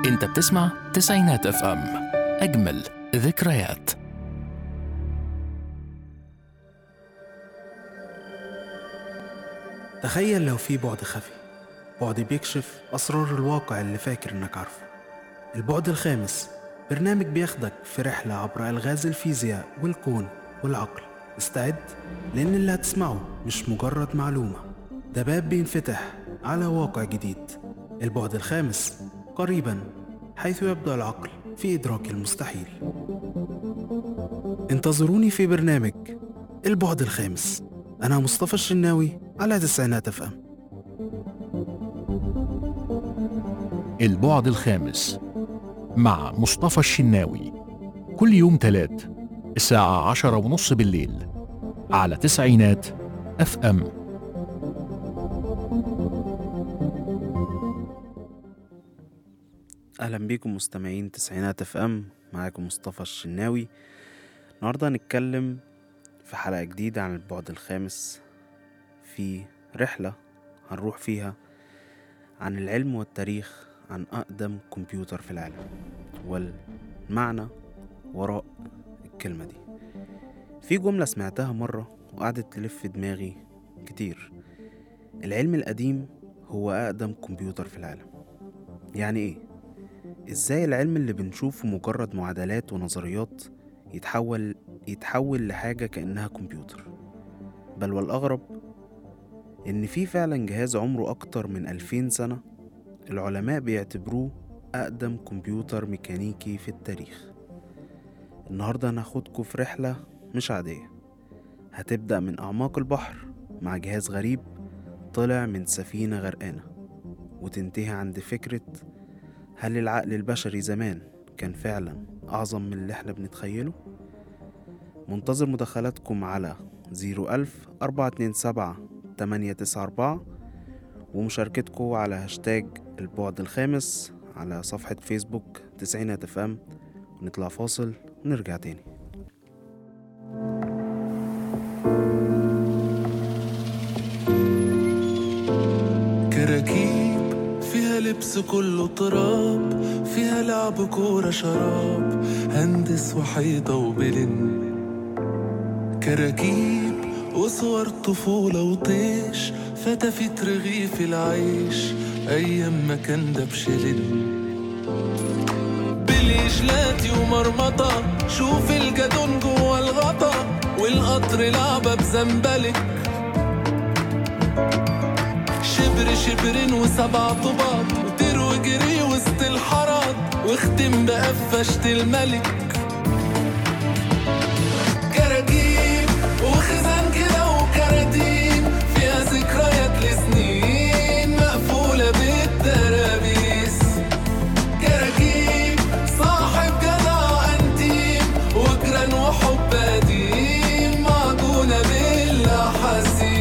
انت بتسمع تسعينات اف ام اجمل ذكريات تخيل لو في بعد خفي بعد بيكشف أسرار الواقع اللي فاكر إنك عارفه البعد الخامس برنامج بياخدك في رحلة عبر ألغاز الفيزياء والكون والعقل استعد لأن اللي هتسمعه مش مجرد معلومة ده باب بينفتح على واقع جديد البعد الخامس قريبا حيث يبدأ العقل في إدراك المستحيل انتظروني في برنامج البعد الخامس أنا مصطفى الشناوي على تسعينات اف ام البعد الخامس مع مصطفى الشناوي كل يوم تلات الساعة عشرة ونص بالليل على تسعينات اف ام اهلا بيكم مستمعين تسعينات اف ام معاكم مصطفى الشناوي النهارده هنتكلم في حلقة جديدة عن البعد الخامس في رحلة هنروح فيها عن العلم والتاريخ عن أقدم كمبيوتر في العالم والمعنى وراء الكلمة دي في جملة سمعتها مرة وقعدت تلف في دماغي كتير العلم القديم هو أقدم كمبيوتر في العالم يعني إيه؟ إزاي العلم اللي بنشوفه مجرد معادلات ونظريات يتحول يتحول لحاجة كأنها كمبيوتر بل والأغرب إن في فعلا جهاز عمره أكتر من ألفين سنة العلماء بيعتبروه أقدم كمبيوتر ميكانيكي في التاريخ النهاردة هناخدكوا في رحلة مش عادية هتبدأ من أعماق البحر مع جهاز غريب طلع من سفينة غرقانة وتنتهي عند فكرة هل العقل البشري زمان كان فعلا أعظم من اللي احنا بنتخيله؟ منتظر مداخلاتكم على زيرو ألف أربعة اتنين سبعة تمانية تسعة أربعة ومشاركتكم على هاشتاج البعد الخامس على صفحة فيسبوك تسعينات اف ام ونطلع فاصل ونرجع تاني كراكيب فيها لبس كله تراب فيها لعب كورة شراب هندس وحيطة وبلن كراكيب وصور طفولة وطيش فتفت رغيف العيش أيام ما كان ده بشلن بالإجلاتي ومرمطة شوف الجدون جوا الغطا والقطر لعبة بزنبلك شبر شبرين وسبع طباط وطير وجري وسط الحراد واختم بقفشة الملك كراكيب وخزان كده وكراتين فيها ذكريات لسنين مقفولة بالترابيس كراكيب صاحب جدع انتيم وجران وحب قديم معجونة بالاحاسيس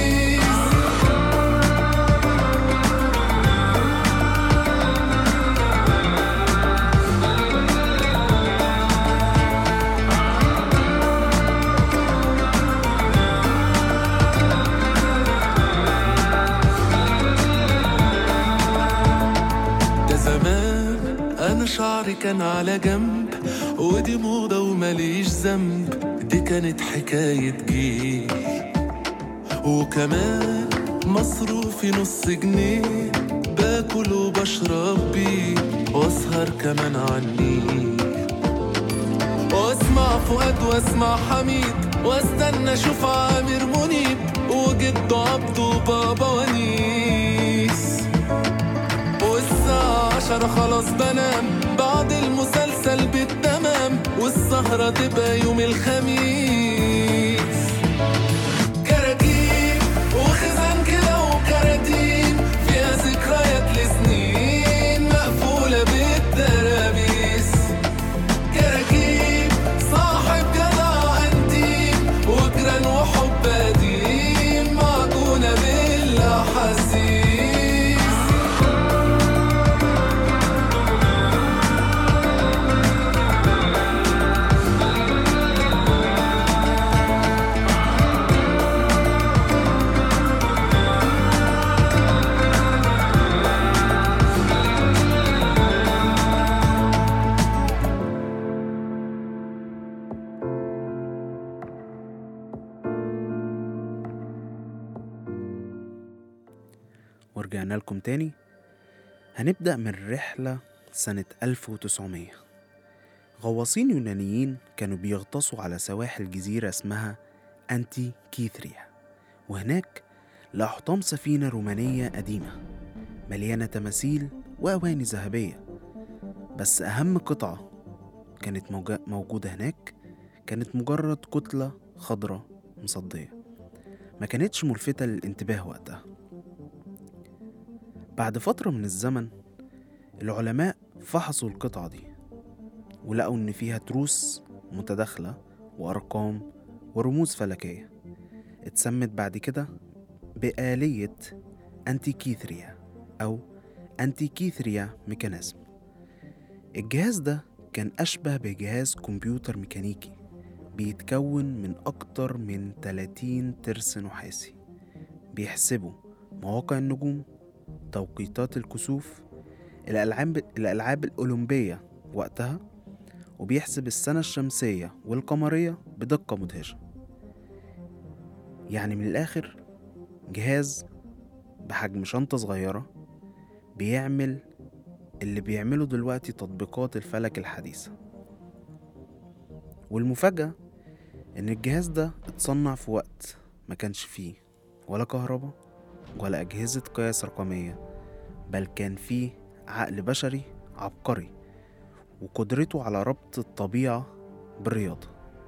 ده زمان انا شعري كان على جنب ودي موضة ومليش ذنب دي كانت حكاية جيل وكمان مصروفي نص جنيه باكل وبشرب بيه واسهر كمان عني واسمع فؤاد واسمع حميد واستنى اشوف عامر منيب وجده عبده وبابا ونيس والساعة عشرة خلاص بنام بعد المسلسل بالتمام والسهرة تبقى يوم الخميس كراكيب وخزان كده وكراتين فيها ذكريات لسنين مقفولة بالترابيس كراكيب صاحب جدع انتيم وجران وحب قديم معجونة بالاحاسيس ورجعنا لكم تاني هنبدأ من رحلة سنة 1900 غواصين يونانيين كانوا بيغطسوا على سواحل جزيرة اسمها أنتي كيثريا وهناك لقوا حطام سفينة رومانية قديمة مليانة تماثيل وأواني ذهبية بس أهم قطعة كانت موجا- موجودة هناك كانت مجرد كتلة خضراء مصدية ما كانتش ملفتة للانتباه وقتها بعد فترة من الزمن العلماء فحصوا القطعة دي ولقوا إن فيها تروس متداخلة وأرقام ورموز فلكية اتسمت بعد كده بآلية أنتيكيثريا أو أنتيكيثريا ميكانيزم الجهاز ده كان أشبه بجهاز كمبيوتر ميكانيكي بيتكون من أكتر من 30 ترس نحاسي بيحسبوا مواقع النجوم توقيتات الكسوف الألعاب, الألعاب الأولمبية وقتها وبيحسب السنة الشمسية والقمرية بدقة مدهشة يعني من الآخر جهاز بحجم شنطة صغيرة بيعمل اللي بيعمله دلوقتي تطبيقات الفلك الحديثة والمفاجأة إن الجهاز ده اتصنع في وقت ما كانش فيه ولا كهرباء ولا أجهزة قياس رقمية بل كان فيه عقل بشري عبقري وقدرته على ربط الطبيعة بالرياضة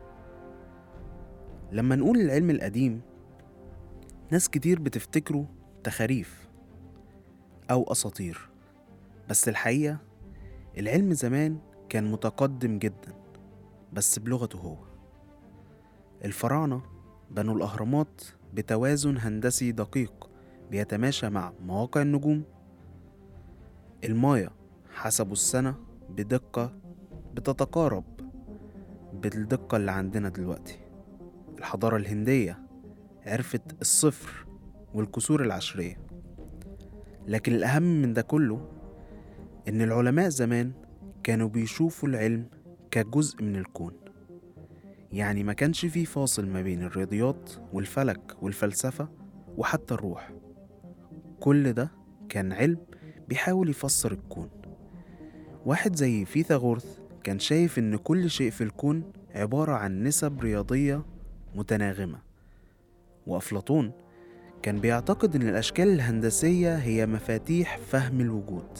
لما نقول العلم القديم ناس كتير بتفتكره تخاريف أو أساطير بس الحقيقة العلم زمان كان متقدم جدا بس بلغته هو الفراعنة بنوا الأهرامات بتوازن هندسي دقيق بيتماشى مع مواقع النجوم المايا حسبوا السنة بدقة بتتقارب بالدقة اللي عندنا دلوقتي الحضارة الهندية عرفت الصفر والكسور العشرية لكن الأهم من ده كله إن العلماء زمان كانوا بيشوفوا العلم كجزء من الكون يعني ما كانش فيه فاصل ما بين الرياضيات والفلك والفلسفة وحتى الروح كل ده كان علم بيحاول يفسر الكون واحد زي فيثاغورث كان شايف إن كل شيء في الكون عبارة عن نسب رياضية متناغمة وأفلاطون كان بيعتقد إن الأشكال الهندسية هي مفاتيح فهم الوجود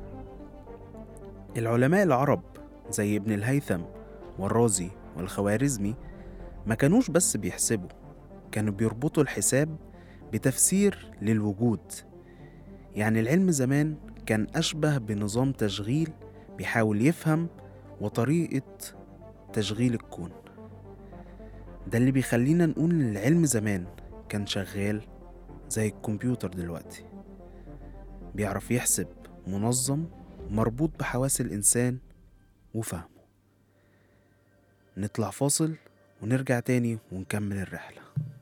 العلماء العرب زي ابن الهيثم والرازي والخوارزمي ما كانوش بس بيحسبوا كانوا بيربطوا الحساب بتفسير للوجود يعني العلم زمان كان أشبه بنظام تشغيل بيحاول يفهم وطريقة تشغيل الكون ده اللي بيخلينا نقول إن العلم زمان كان شغال زي الكمبيوتر دلوقتي بيعرف يحسب منظم مربوط بحواس الإنسان وفهمه نطلع فاصل ونرجع تاني ونكمل الرحلة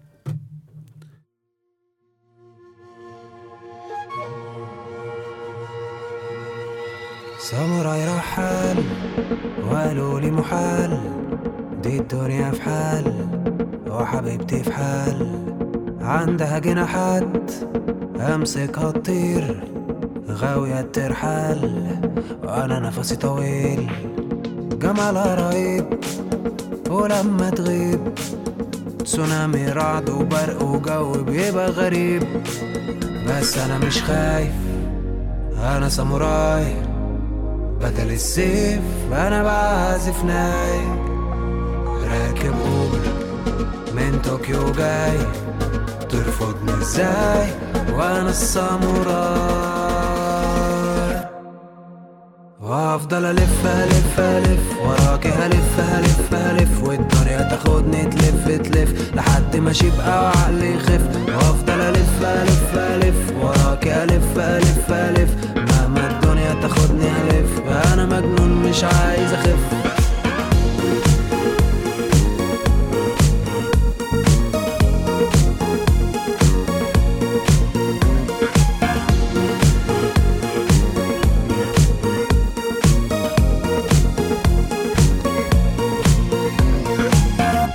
ساموراي رحال وقالوا لي محال دي الدنيا في حال وحبيبتي في حال عندها جناحات امسكها تطير غاوية ترحال وانا نفسي طويل جمالها رهيب ولما تغيب تسونامي رعد وبرق وجو بيبقى غريب بس انا مش خايف انا ساموراي بدل السيف انا بعزف ناي راكب اوبر من طوكيو جاي ترفضني ازاي وانا الساموراي وافضل الف الف الف وراكي هلف هلف هلف والدنيا تاخدني تلف تلف لحد ما اشيبقى وعقلي يخف وافضل الف الف الف وراكي الف الف الف مهما الدنيا تاخدني الف انا مجنون مش عايز اخف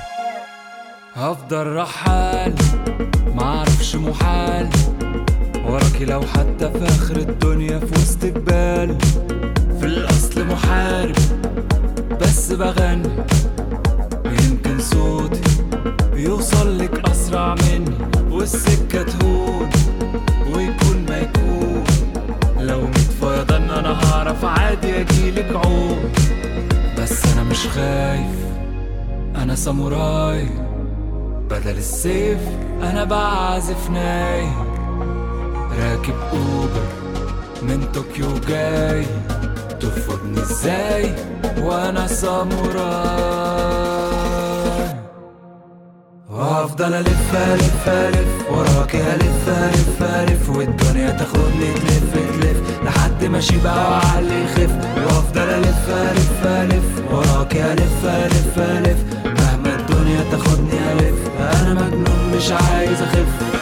هفضل رحال معرفش محال أخي لو حتى في آخر الدنيا في وسط جبال في الأصل محارب بس بغني يمكن صوتي يوصل لك أسرع مني والسكة تهون ويكون ما يكون لو ميت فيضان أنا هعرف عادي أجيلك عوم بس أنا مش خايف أنا ساموراي بدل السيف أنا بعزف ناي راكب أوبر من طوكيو جاي ترفضني ازاي وانا ساموراي وافضل الف الف الف وراك الف الف الف والدنيا تاخدني تلف تلف لحد ما اشيبها وعلي يخف وافضل الف الف الف وراك الف الف الف مهما الدنيا تاخدني الف انا مجنون مش عايز اخف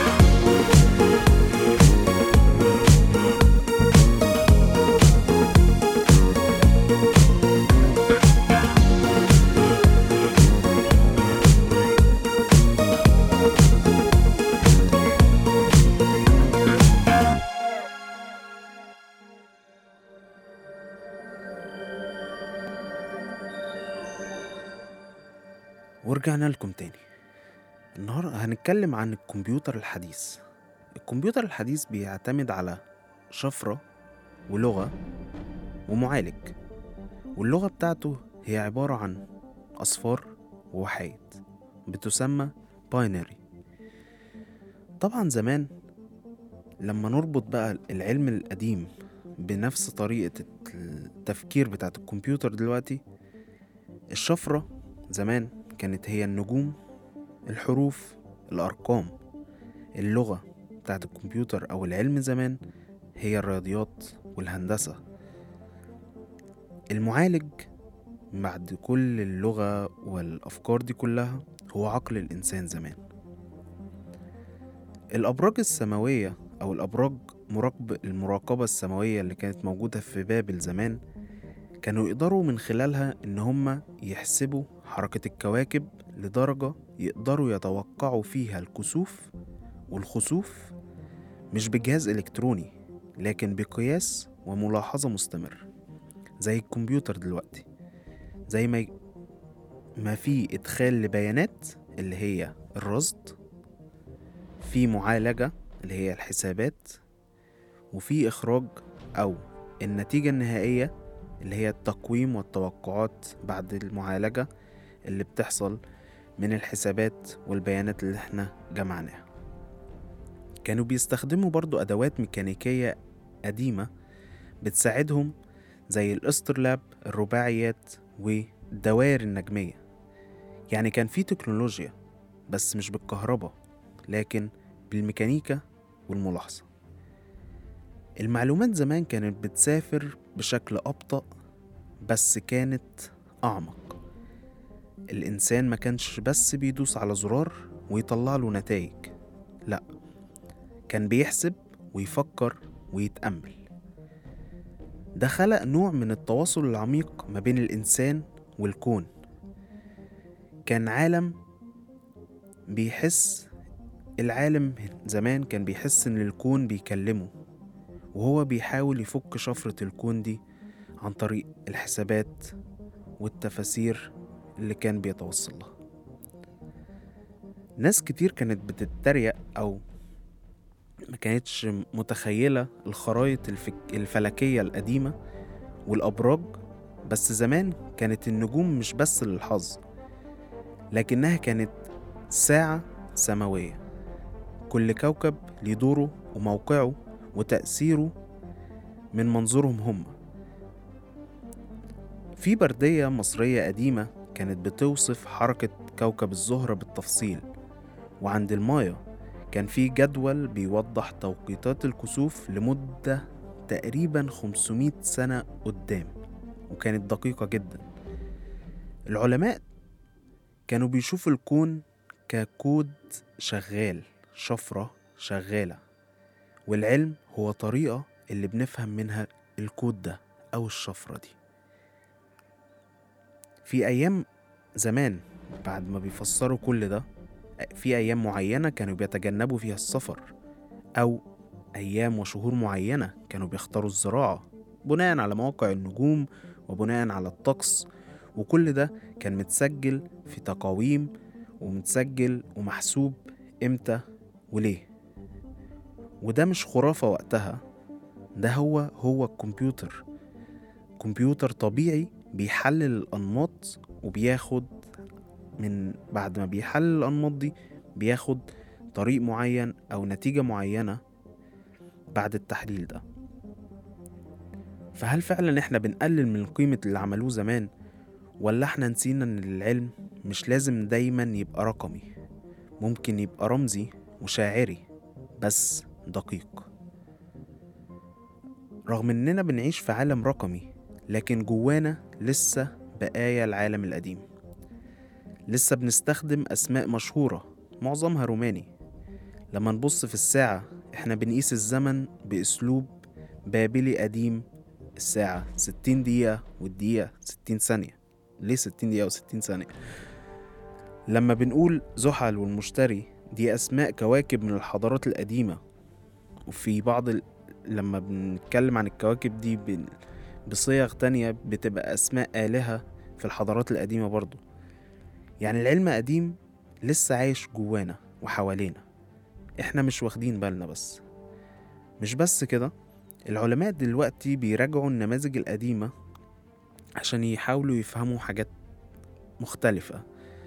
ورجعنا لكم تاني النهاردة هنتكلم عن الكمبيوتر الحديث الكمبيوتر الحديث بيعتمد على شفرة ولغة ومعالج واللغة بتاعته هي عبارة عن أصفار ووحايد بتسمى باينري طبعا زمان لما نربط بقى العلم القديم بنفس طريقة التفكير بتاعت الكمبيوتر دلوقتي الشفرة زمان كانت هي النجوم الحروف الأرقام اللغة بتاعت الكمبيوتر أو العلم زمان هي الرياضيات والهندسة المعالج بعد كل اللغة والأفكار دي كلها هو عقل الإنسان زمان الأبراج السماوية أو الأبراج مراقب المراقبة السماوية اللي كانت موجودة في بابل زمان كانوا يقدروا من خلالها إن هما يحسبوا حركة الكواكب لدرجة يقدروا يتوقعوا فيها الكسوف والخسوف مش بجهاز إلكتروني لكن بقياس وملاحظة مستمرة زي الكمبيوتر دلوقتي زي ما ما في إدخال لبيانات اللي هي الرصد في معالجة اللي هي الحسابات وفي إخراج أو النتيجة النهائية اللي هي التقويم والتوقعات بعد المعالجة اللي بتحصل من الحسابات والبيانات اللي احنا جمعناها كانوا بيستخدموا برضو أدوات ميكانيكية قديمة بتساعدهم زي الأسترلاب الرباعيات والدوائر النجمية يعني كان في تكنولوجيا بس مش بالكهرباء لكن بالميكانيكا والملاحظة المعلومات زمان كانت بتسافر بشكل أبطأ بس كانت أعمق الإنسان ما كانش بس بيدوس على زرار ويطلع له نتائج لأ كان بيحسب ويفكر ويتأمل ده خلق نوع من التواصل العميق ما بين الإنسان والكون كان عالم بيحس العالم زمان كان بيحس إن الكون بيكلمه وهو بيحاول يفك شفرة الكون دي عن طريق الحسابات والتفاسير اللي كان بيتوصل لها ناس كتير كانت بتتريق أو ما كانتش متخيلة الخرايط الفك... الفلكية القديمة والأبراج بس زمان كانت النجوم مش بس للحظ لكنها كانت ساعة سماوية كل كوكب ليه دوره وموقعه وتأثيره من منظورهم هم في بردية مصرية قديمة كانت بتوصف حركة كوكب الزهرة بالتفصيل وعند المايا كان في جدول بيوضح توقيتات الكسوف لمدة تقريبا 500 سنة قدام وكانت دقيقة جدا العلماء كانوا بيشوفوا الكون ككود شغال شفرة شغالة والعلم هو طريقة اللي بنفهم منها الكود ده أو الشفرة دي في أيام زمان بعد ما بيفسروا كل ده في أيام معينة كانوا بيتجنبوا فيها السفر أو أيام وشهور معينة كانوا بيختاروا الزراعة بناء على مواقع النجوم وبناء على الطقس وكل ده كان متسجل في تقاويم ومتسجل ومحسوب امتى وليه وده مش خرافة وقتها ده هو هو الكمبيوتر كمبيوتر طبيعي بيحلل الأنماط وبياخد من بعد ما بيحلل الأنماط دي بياخد طريق معين أو نتيجة معينة بعد التحليل ده فهل فعلا احنا بنقلل من قيمة اللي عملوه زمان ولا احنا نسينا ان العلم مش لازم دايما يبقى رقمي ممكن يبقى رمزي وشاعري بس دقيق رغم اننا بنعيش في عالم رقمي لكن جوانا لسه بقايا العالم القديم لسه بنستخدم اسماء مشهورة معظمها روماني لما نبص في الساعة احنا بنقيس الزمن باسلوب بابلي قديم الساعة ستين دقيقة والدقيقة ستين ثانية ليه ستين دقيقة وستين ثانية لما بنقول زحل والمشتري دي أسماء كواكب من الحضارات القديمة وفي بعض ال... لما بنتكلم عن الكواكب دي بن... بصيغ تانية بتبقى أسماء آلهة في الحضارات القديمة برضو يعني العلم قديم لسه عايش جوانا وحوالينا احنا مش واخدين بالنا بس مش بس كده العلماء دلوقتي بيراجعوا النماذج القديمة عشان يحاولوا يفهموا حاجات مختلفة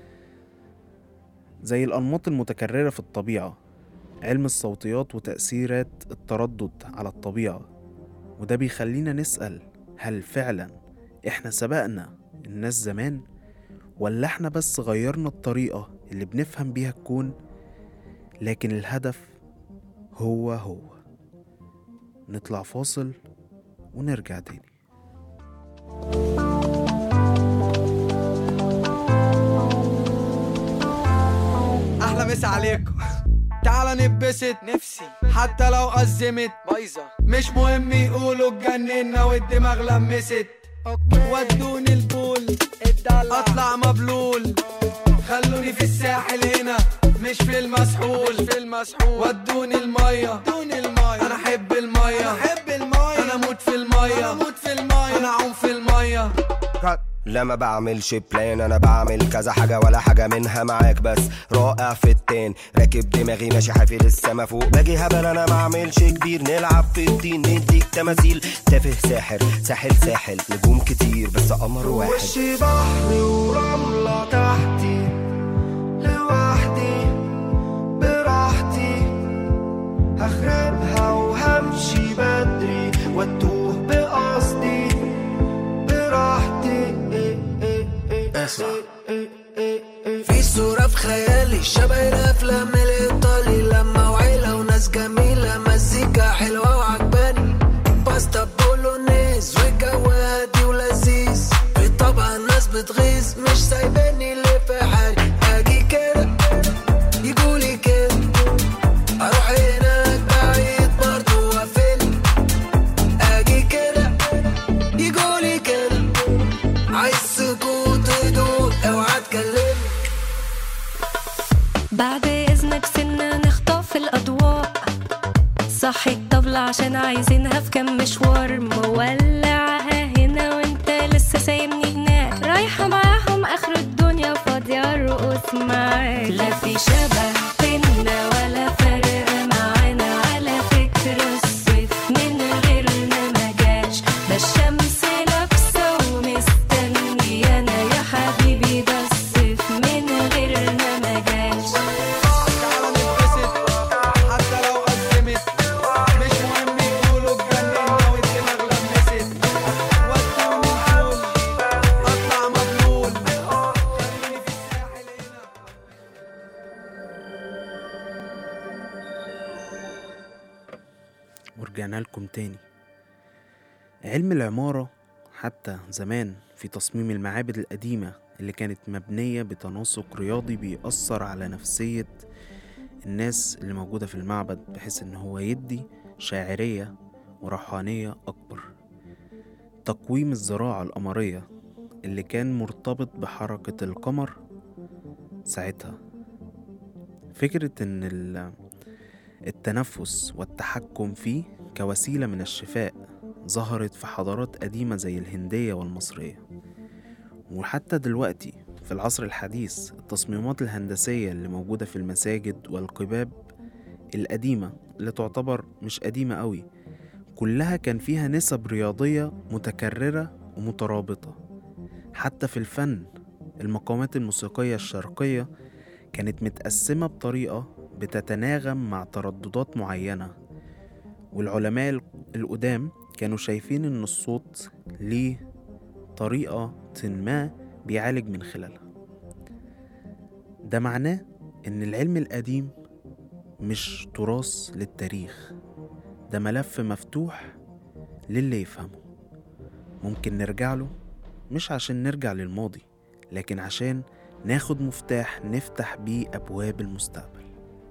زي الأنماط المتكررة في الطبيعة علم الصوتيات وتأثيرات التردد على الطبيعة وده بيخلينا نسأل هل فعلا احنا سبقنا الناس زمان ولا احنا بس غيرنا الطريقة اللي بنفهم بيها الكون لكن الهدف هو هو نطلع فاصل ونرجع تاني احلى مسا عليكم تعالى نتبسط نفسي حتى لو أزمت بايظة مش مهم يقولوا اتجننا والدماغ لمست اوكي ودوني البول الدلع اطلع مبلول خلوني في الساحل هنا مش في المسحول في المسحول ودوني المية دوني المايه انا احب المية انا احب المايه انا اموت في المية انا اموت في المايه انا اعوم في المية لا ما بعملش بلان انا بعمل كذا حاجة ولا حاجة منها معاك بس رائع في التان راكب دماغي ماشي حافي للسما فوق باجي هبل انا ما اعملش كبير نلعب في الدين نديك تماثيل تافه ساحر ساحل ساحل نجوم كتير بس قمر واحد وشي بحر ورملة تحتي لوحدي براحتي هخربها وهمشي بدري واتوه بقصدي براحتي اسمع في صورة في خيالي شبه الأفلام الإيطالي لما وعيلة وناس جميلة مزيكا حلوة وعجباني باستا بولونيز والجو هادي ولذيذ في طبع الناس بتغيظ مش سايباني ليه في حالي أجي كده يقولي كده أروح هناك بعيد برضه وأفل أجي كده يقولي كده عايز سكوت هدوء اوعى تكلمني بعد إذنك سنة نخطف الأضواء صحي الطبلة عشان عايزينها في كام مشوار مولعها هنا وانت لسه سايبني هناك رايحة معاهم آخر الدنيا فاضية أرقص معاك لا في شبه بينا ولا فرق معانا على فكرة الصيف من غيرنا ما جاش ده الشمس لابسة ومستنيانا يا حبيبي ده الصيف من غيرنا ما جاش تعالى نتبسط حتى لو أزمت مش مهم يقولوا اتجننا والدماغ لمست ودوني البول اطلع مبلول خلوني في الساحل هنا ورجعنا لكم تاني علم العمارة حتى زمان في تصميم المعابد القديمة اللي كانت مبنية بتناسق رياضي بيأثر على نفسية الناس اللي موجودة في المعبد بحيث إن هو يدي شاعرية وروحانية أكبر تقويم الزراعة القمرية اللي كان مرتبط بحركة القمر ساعتها فكرة إن ال- التنفس والتحكم فيه كوسيلة من الشفاء ظهرت في حضارات قديمة زي الهندية والمصرية وحتى دلوقتي في العصر الحديث التصميمات الهندسية اللي موجودة في المساجد والقباب القديمة اللي تعتبر مش قديمة قوي كلها كان فيها نسب رياضية متكررة ومترابطة حتى في الفن المقامات الموسيقية الشرقية كانت متقسمة بطريقة بتتناغم مع ترددات معينة والعلماء ال- القدام كانوا شايفين إن الصوت ليه طريقة ما بيعالج من خلالها ده معناه إن العلم القديم مش تراث للتاريخ ده ملف مفتوح للي يفهمه ممكن نرجع له مش عشان نرجع للماضي لكن عشان ناخد مفتاح نفتح بيه أبواب المستقبل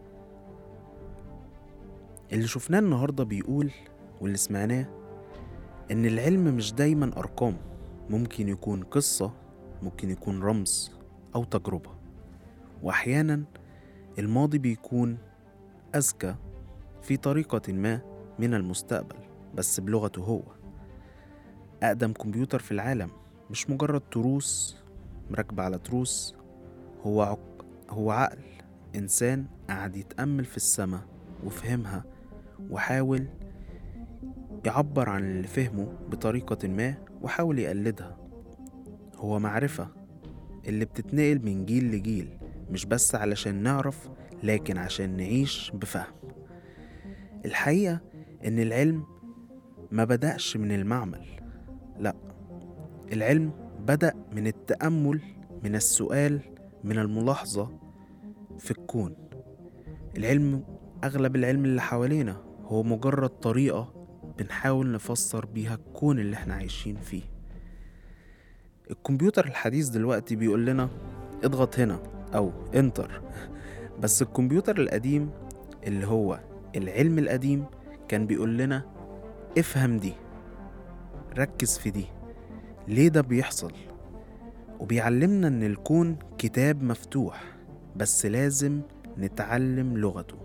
اللي شفناه النهاردة بيقول واللي سمعناه إن العلم مش دايما أرقام ممكن يكون قصة ممكن يكون رمز أو تجربة وأحيانا الماضي بيكون أذكى في طريقة ما من المستقبل بس بلغته هو أقدم كمبيوتر في العالم مش مجرد تروس مركبة على تروس هو عق... هو عقل إنسان قعد يتأمل في السماء وفهمها وحاول يعبر عن اللي فهمه بطريقة ما وحاول يقلدها هو معرفة اللي بتتنقل من جيل لجيل مش بس علشان نعرف لكن عشان نعيش بفهم الحقيقة إن العلم ما بدأش من المعمل لأ العلم بدأ من التأمل من السؤال من الملاحظة في الكون العلم أغلب العلم اللي حوالينا هو مجرد طريقة بنحاول نفسر بيها الكون اللي احنا عايشين فيه الكمبيوتر الحديث دلوقتي بيقول لنا اضغط هنا أو انتر بس الكمبيوتر القديم اللي هو العلم القديم كان بيقول لنا افهم دي ركز في دي ليه ده بيحصل وبيعلمنا ان الكون كتاب مفتوح بس لازم نتعلم لغته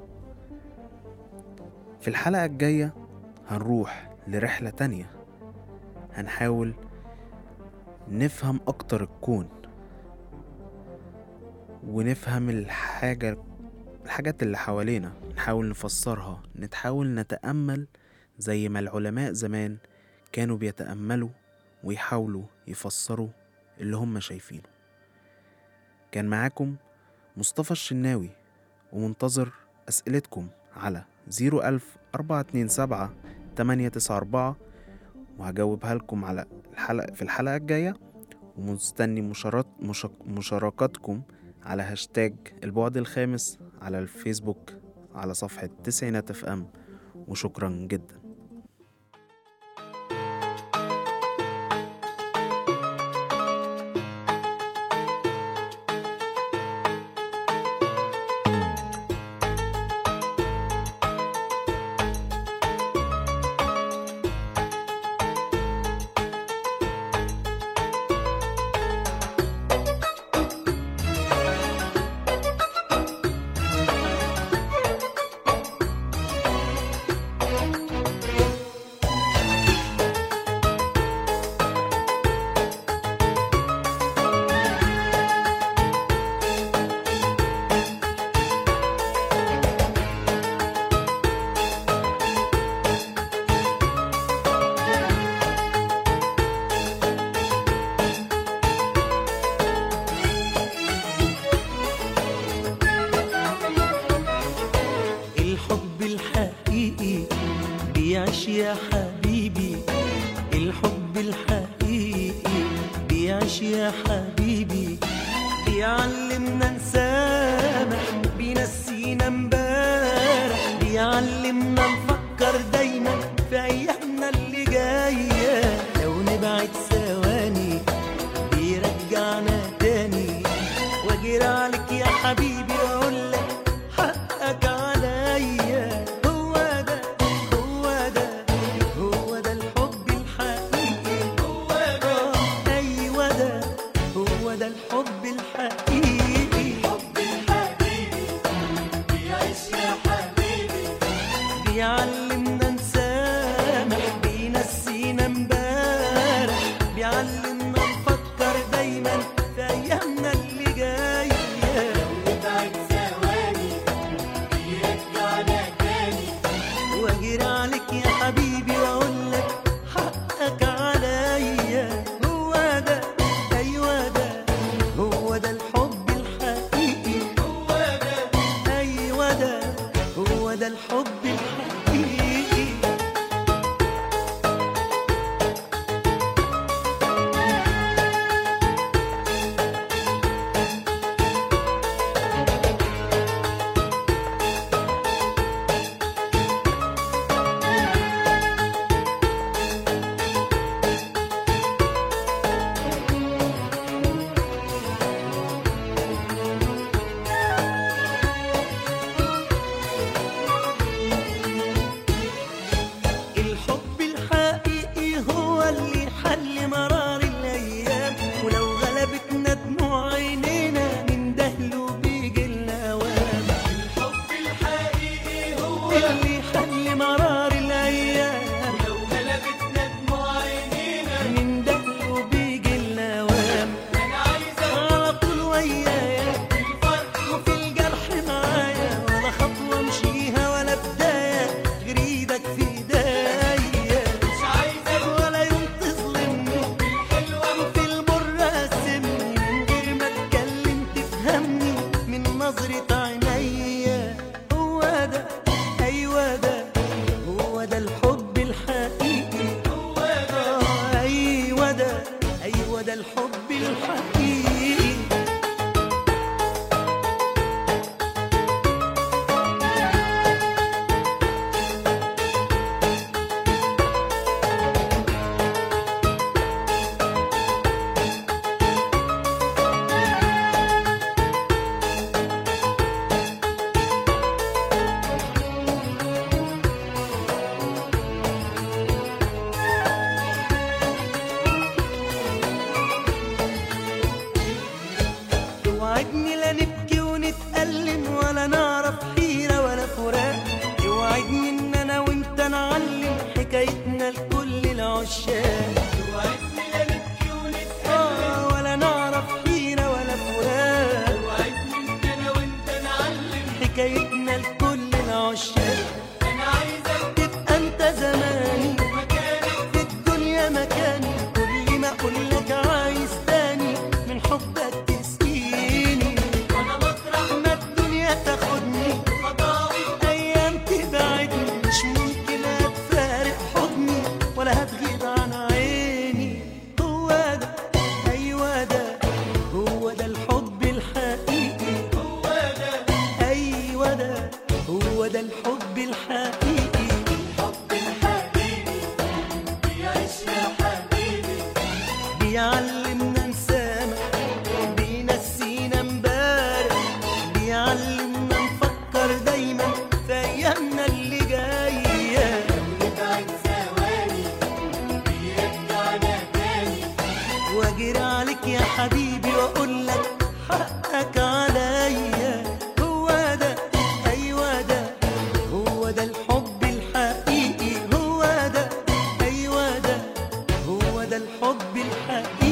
في الحلقة الجاية هنروح لرحلة تانية هنحاول نفهم أكتر الكون ونفهم الحاجة الحاجات اللي حوالينا نحاول نفسرها نتحاول نتأمل زي ما العلماء زمان كانوا بيتأملوا ويحاولوا يفسروا اللي هم شايفينه كان معاكم مصطفى الشناوي ومنتظر أسئلتكم على زيرو ألف أربعة اتنين سبعة تمانية تسعة أربعة وهجاوبها لكم على الحلقة في الحلقة الجاية ومستني مشارات مشا- مشاركاتكم على هاشتاج البعد الخامس على الفيسبوك على صفحة تسعينات اف ام وشكرا جدا الحب الحقيقي بيعيش يا حبيبي الحب الحقيقي بيعيش يا حبيبي بيعلمنا نسامح بينسينا امبارح بيعلمنا نفكر دايما في ايامنا اللي جايه لو نبعد ثواني بيرجعنا تاني واجري عليك يا حبيبي واقول لك حقك عليا هو ده هو ده هو ده الحب الحقيقي هو ده ايوه ده هو ده الحب الحقيقي الحب الحقيقي بيعيش يا حبيبي نسينا امبارح بيعلمنا نفكر دايما في ايامنا اللي جايه واجري عليك يا حبيبي واقول لك حقك عليا هو ده ايوه ده هو ده الحب الحقيقي هو ده ايوه ده هو ده الحب الحقيقي الحب الحقيقي هو اللي حل مرار الايام ولو غلبتنا دموع عينينا نندهله بيجي الاوام الحب الحقيقي هو اللي حل مرار الايام ولو غلبتنا دموع عينينا نندهله بيجي الاوام انا عايزك على طول ويايا في الفرح وفي الجرح معايا ولا خطوه امشيها ولا بدايه غير ايدك في ايديا مش عايزك ولا يوم تظلمني بالحلوه وفي المر قسمني من غير ما اتكلم تفهمني من نظره عينيا هو ده ايوه ده هو ده الحب الحقيقي هو ده ايوه ده ايوه ده الحب الحقيقي توعدني لا نبكي ونتألم ولا نعرف حيرة ولا فراق توعدني ان انا وانت نعلم حكايتنا لكل العشاق توعدني لا نبكي ونتألم ولا نعرف حيرة ولا فراق توعدني ان انا وانت نعلم حكايتنا لكل العشاق انا عايزك تبقى انت زماني مكاني في الدنيا مكاني كل ما اقول لك عايز تاني من حبك تسقيني وانا مطرح ما الدنيا تاخدني خطاوي ايام تبعدني مش ممكن هتفارق حضني ولا هتغيب عن عيني هو ده ايوه ده هو ده الحب الحقيقي هو ده ايوه ده هو ده الحب الحقيقي الحب الحقيقي بيعيش يا حبيبي بيعلمنا نسامح بينسينا امبارح بيعلمنا نفكر دايما في ايامنا اللي جايه نبعد ثواني بيرجعنا تاني واجري عليك يا حبيبي واقول لك حقك عليا هو ده ايوه ده هو ده الحب الحقيقي هو ده ايوه ده هو ده الحب الحقيقي